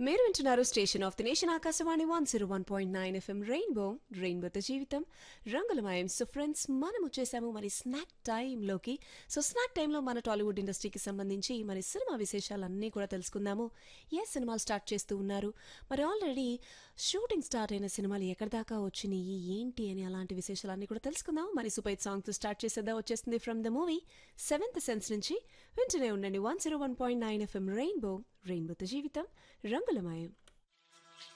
మీరు వింటున్నారు station of the nation Akashvani one zero one point nine F M rainbow రెయిన్బోతో జీవితం రంగులమయం సో ఫ్రెండ్స్ మనం వచ్చేసాము మరి స్నాక్ టైంలోకి సో స్నాక్ టైంలో మన టాలీవుడ్ ఇండస్ట్రీకి సంబంధించి మరి సినిమా విశేషాలన్నీ కూడా తెలుసుకుందాము ఏ సినిమాలు స్టార్ట్ చేస్తూ ఉన్నారు మరి ఆల్రెడీ షూటింగ్ స్టార్ట్ అయిన సినిమాలు ఎక్కడి దాకా వచ్చినాయి ఏంటి అని అలాంటి విశేషాలన్నీ కూడా తెలుసుకుందాం మరి సూపర్ సాంగ్తో స్టార్ట్ చేసేద్దాం వచ్చేస్తుంది from the movie seventh sense నుంచి వింటూనే ఉండండి one zero one point nine F M rainbow రెయిన్బోతో జీవితం రంగులమయం